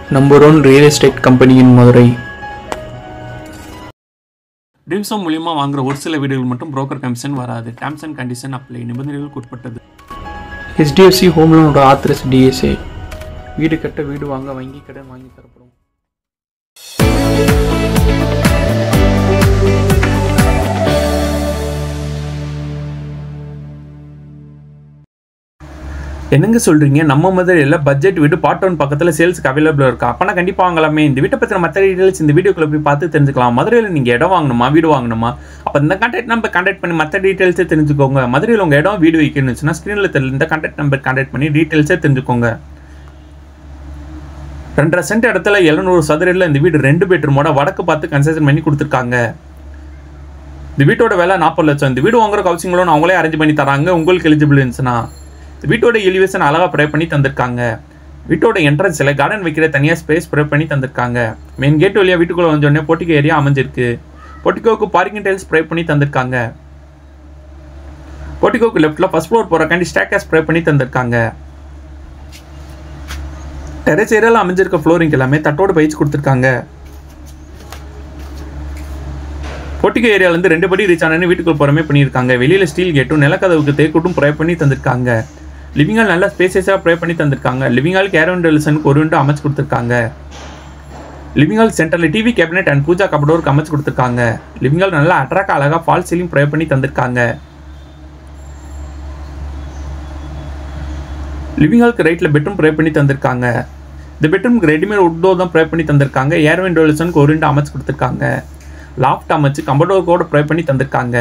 number one real estate company in Madurai dreams home மூலியமா வாங்குற ஒரு சில வீடுகள் மட்டும் புரோக்கர் கமிஷன் வராது டேர்ம்ஸ் அண்ட் கண்டிஷன் அப்ளை நிபந்தனைகளுக்கு உட்பட்டது ஹெச்டிஎஃப்சி ஹோம் லோனோட ஆத்திரஸ் டிஎஸ்ஏ வீடு கட்ட வீடு வாங்க வங்கி கடன் வாங்கி தரப்படும் என்னங்க சொல்றீங்க நம்ம மதுரையில் பட்ஜெட் வீடு பார்ட் ஒன் பக்கத்தில் சேல்ஸ்க்கு அவைலபிள் இருக்கா அப்பனா கண்டிப்பாக வாங்கலாமே இந்த வீட்டை பற்றின மற்ற டீடைல்ஸ் இந்த வீடியோக்குள்ள போய் பார்த்து தெரிஞ்சுக்கலாம் மதுரையில் நீங்கள் இடம் வாங்கணுமா வீடு வாங்கணுமா அப்போ இந்த கான்டாக்ட் நம்பர் கான்டாக்ட் பண்ணி மற்ற டீடைல்ஸே தெரிஞ்சுக்கோங்க மதுரையில் உங்கள் இடம் வீடு வைக்கணும்னுச்சுன்னா ஸ்க்ரீனில் தெரியல இந்த கான்டாக்ட் நம்பர் கான்டாக்ட் பண்ணி டீடைல்ஸே தெரிஞ்சுக்கோங்க ரெண்டரை சென்ட் இடத்துல எழுநூறு சதுரையில் இந்த வீடு ரெண்டு பெட்ரூமோட வடக்கு பார்த்து கன்ஸ்ட்ரக்ஷன் பண்ணி கொடுத்துருக்காங்க இந்த வீட்டோட விலை நாற்பது லட்சம் இந்த வீடு வாங்குற ஹவுசிங் லோன் அவங்களே அரேஞ்ச் பண்ணி தராங்க உங்களுக்கு எலிஜிபிள் இருந்துச்சுன்னா இந்த வீட்டோட எலிவேஷன் அழகாக ப்ரே பண்ணி தந்திருக்காங்க வீட்டோட என்ட்ரன்ஸில் கார்டன் வைக்கிற தனியாக ஸ்பேஸ் ப்ரே பண்ணி தந்திருக்காங்க மெயின் கேட் வழியாக வீட்டுக்குள்ளே வந்தோடனே போட்டிக்கோ ஏரியா அமைஞ்சிருக்கு போட்டிக்கோவுக்கு பார்க்கிங் டைல்ஸ் ஸ்ப்ரே பண்ணி தந்திருக்காங்க போட்டிக்கோக்கு லெஃப்ட்டில் ஃபர்ஸ்ட் ஃப்ளோர் போகிறக்காண்டி ஸ்டேக்கர் ஸ்ப்ரே பண்ணி தந்திருக்காங்க டெரஸ் ஏரியாவில் அமைஞ்சிருக்க ஃப்ளோரிங் எல்லாமே தட்டோடு பயிற்சி கொடுத்துருக்காங்க போட்டிகோ ஏரியாவிலேருந்து ரெண்டு படி ரீச் ஆனு வீட்டுக்குள்ள போகிறமே பண்ணியிருக்காங்க வெளியில் ஸ்டீல் கேட்டும் நிலக்கதவுக்கு தேக்கூட்டும் ப்ரே பண்ணி தந்திருக்காங்க லிவிங் ஹால் நல்லா ஸ்பேசியஸாக ப்ரே பண்ணி தந்திருக்காங்க லிவிங் ஹால் கேரவன் டெலிசனுக்கு ஒரு விண்டோ அமைச்சு கொடுத்துருக்காங்க லிவிங் ஹால் சென்டரில் டிவி கேபினெட் அண்ட் பூஜா கபடோருக்கு அமைச்சு கொடுத்துருக்காங்க லிவிங் ஹால் நல்லா அட்ராக்ட் அழகாக ஃபால் சீலிங் ப்ரே பண்ணி தந்திருக்காங்க லிவிங் ஹாலுக்கு ரைட்டில் பெட்ரூம் ப்ரே பண்ணி தந்திருக்காங்க இந்த பெட்ரூம்க்கு ரெடிமேட் உட்டோ தான் ப்ரே பண்ணி தந்திருக்காங்க ஏர்வின் டோலிசனுக்கு ஒரு விண்டோ அமைச்சு கொடுத்துருக்காங்க லாஃப்ட் அமைச்சு கம்பர்டோர் கூட ப்ரே பண்ணி தந்திருக்காங்க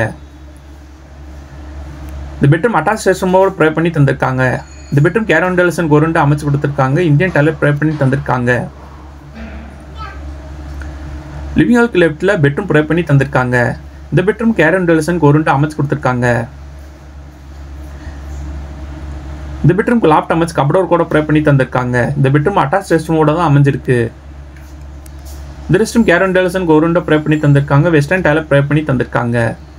இந்த பெட்ரூம் அட்டாச் ரெஸ்ட்ரூமோட ப்ரே பண்ணி தந்திருக்காங்க இந்த பெட்ரூம் கேரன் டெலிசன் கோருண்டு அமைச்சு கொடுத்துருக்காங்க இந்தியன் டாய்லெட் ப்ரே பண்ணி தந்திருக்காங்க லிவிங் ஹாலுக்கு லெஃப்ட்டில் பெட்ரூம் ப்ரே பண்ணி தந்திருக்காங்க இந்த பெட்ரூம் கேரன் டெலிசன் கோருண்டு அமைச்சு கொடுத்துருக்காங்க இந்த பெட்ரூம்க்கு லாப்ட் அமைச்சு கபடோர் கூட ப்ரே பண்ணி தந்திருக்காங்க இந்த பெட்ரூம் அட்டாச் ரெஸ்ட்ரூமோட தான் அமைஞ்சிருக்கு இந்த ரெஸ்ட்ரூம் கேரன் டெலிசன் கோருண்டை ப்ரே பண்ணி தந்திருக்காங்க வெஸ்டர்ன் டாய்லெட் ப்ரே பண்ணி தந்திருக்காங்க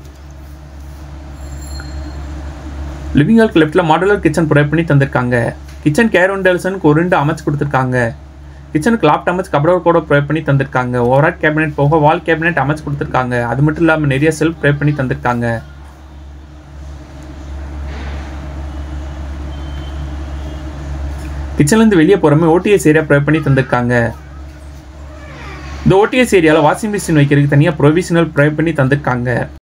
லிவிங் ஹாலுக்கு லெஃப்ட்டில் மாடுலர் கிச்சன் ப்ரே பண்ணி தந்திருக்காங்க கிச்சன் கேரன் டெலிசனுக்கு ஒரு ரெண்டு அமைச்சு கொடுத்துருக்காங்க கிச்சனுக்கு லாப்ட் அமைச்சு கபடோர் கூட ப்ரே பண்ணி தந்திருக்காங்க ஓவராட் கேபினெட் போக வால் கேபினெட் அமைச்சு கொடுத்துருக்காங்க அது மட்டும் இல்லாமல் நிறைய செல்ஃப் ப்ரே பண்ணி தந்திருக்காங்க கிச்சன்லேருந்து வெளியே போகிறமே ஓடிஎஸ் ஏரியா ப்ரே பண்ணி தந்திருக்காங்க இந்த ஓடிஎஸ் ஏரியாவில் வாஷிங் மிஷின் வைக்கிறதுக்கு தனியாக ப்ரொவிஷனல் ப்ரே பண்ணி தந்திருக்காங்க